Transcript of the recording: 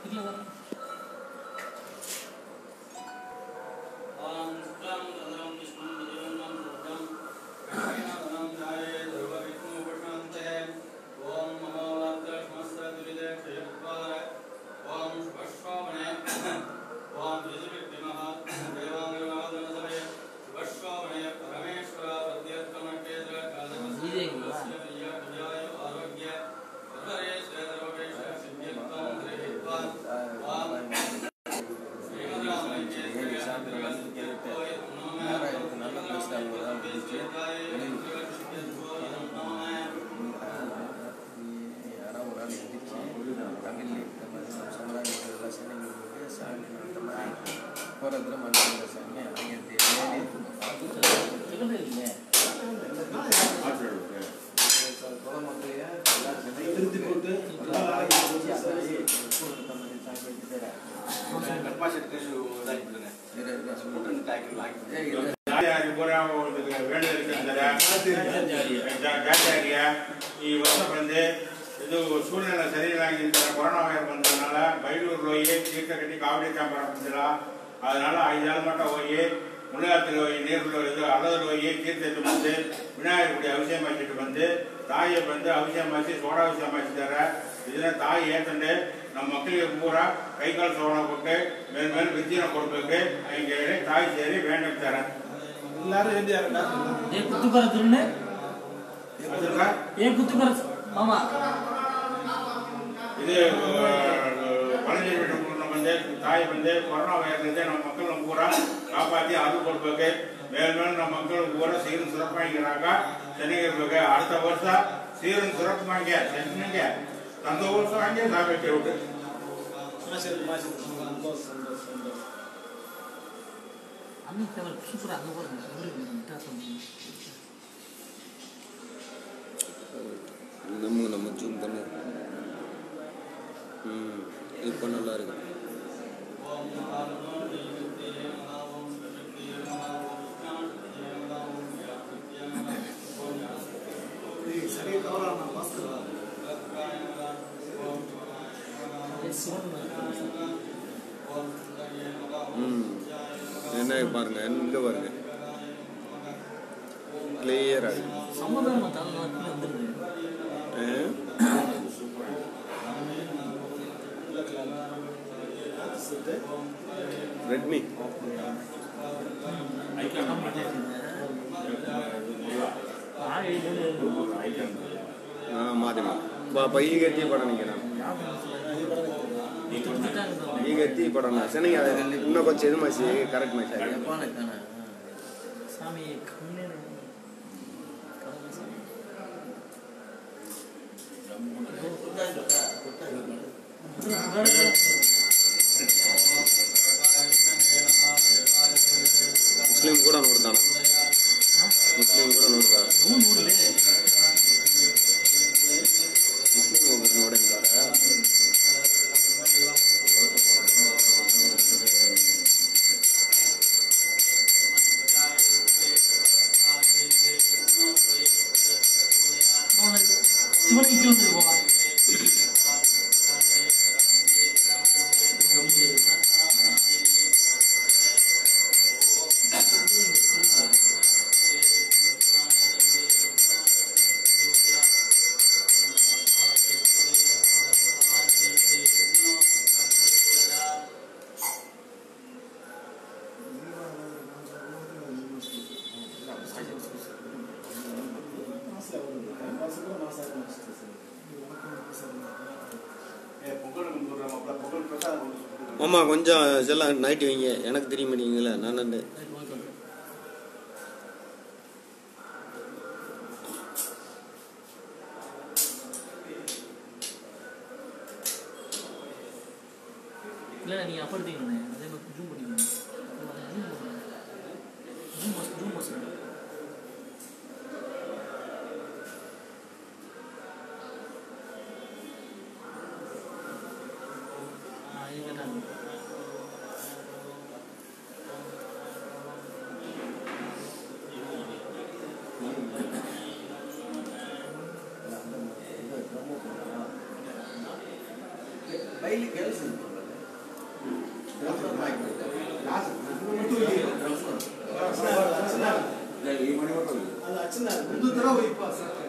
இல்லை வர நல்ல பிளேஸ்ல அவங்க தான் பிடிச்சி யாராவது ஒரு ஆள் எதிர்த்து தமிழ் இந்த மாதிரி நம்ம சமுதாயத்தில் சனிங்களுக்கு சாமி அந்த மாதிரி போகிறதுல மனுஷங்க சாமி அவங்க இல்லை இல்லை திருத்தி போட்டு ஜாதியாரி பூரா உங்களுக்கு வேண்டுதல் இருக்கிறதா? ஜா- ஜாதியாரியா, ಈ ವರ್ಷ ಬಂದು ಇದು ಸೂರ್ಯನ சரியில்லாங்க இந்த கொரோனா வைரஸ் வந்ததுனால பைலூர் போய் தீர்த்த கட்டி காவடி சாம்பரம் ಬಂದಿಲ್ಲ அதனால ஐந்து நாள் மட்டும் போய் முள்ளாத்தில் போய் நீரில் இது அல்லதில் போய் தீர்த்தத்தை வந்து விநாயகருடைய அபிஷேகம் வச்சுட்டு வந்து தாயை வந்து அபிஷேகம் வச்சு சோடா அபிஷேகம் வச்சு தர இதில் தாய் ஏற்றுண்டு நம்ம மக்களுக்கு பூரா கை கால் சோடா போட்டு மேல் மேல் வித்தியம் கொடுப்பதுக்கு இங்கே தாய் சரி வேண்டும் தரேன் எல்லாரும் எழுதி ஏ குத்துக்கர திருண்ணு அதுக்கா ஏ குத்துக்கர மாமா இது பழஞ்சல் வீட்டு குடும்பம் வந்து தாய் வந்து கொரோனா வைரஸ் நம்ம மக்கள் நம்ம பூரா காப்பாற்றி அருள் கொடுப்பதுக்கு மேல் மேலும் நம்ம மக்கள் பூரா சீரும் சிறப்பாங்கிறாங்க சென்னைக்கு அடுத்த வருஷம் சீரும் சிறப்பாங்க சென்னைங்க சந்தோஷம் வாங்கி சாப்பிட்டு விட்டு அன்னைக்கு அவர் சூப்பராக அங்கே பாருங்க எப்படி வித்தியாசம் நம்ம நம்ம ஜூம் பண்ணு ம் இப்போ நல்லா இருக்கு ஏ சிவன் ம் என்ன பாருங்க எங்க பாருங்க கிளியரா இருக்கு சமாதானம் தலைநாட்டில் வந்துடுது ரெட்மி ಮಾಧ್ಯಮ ಬಾಪ ಈಗ ಎತ್ತಿ ಪಡ ನಿಂಗೆ ನಾನು ಈಗ ಎತ್ತಿ ಪಡೋಣ ಚೆನ್ನಾಗಿ ಇನ್ನೂ ಕೊಂಚ ಇದು ಮಾಡಿಸಿ ಕರೆಕ್ಟ್ ಮಾಡಿಸಿ சாமி கண்ணே ಮುಸ್ಲಿಂ ಕೂಡ ನೋಡ್ತಾನ ಮುಸ್ಲಿಂ ಕೂಡ ನೋಡ್ತಾರ ಮುಸ್ಲಿಂ ಒಬ್ಬರು ನೋಡಿದ್ದಾರೆ சிவனை கீழே வந்துருப்போம் மாமா கொஞ்சம் இதெல்லாம் நைட்டு வைங்க எனக்கு தெரிய மாட்டீங்களா நான் நண்டு இல்லை நீங்கள் அப்போ எடுத்தீங்கண்ணே அதே மாதிரி ஜூம் பண்ணிக்கணும் ஜூம் பண்ணுங்க ஜூம் மஸ் ஜூம் மஸ் ஆ இது கேட்டாங்க ಡೈಲಿ ಕೆಲಸ ಇರ್ತಲ್ಲ ಅದು ಹಚ್ಚಿನ ಮುಂದೆ ತರ ಹೋಯ್ಪ ಸರ್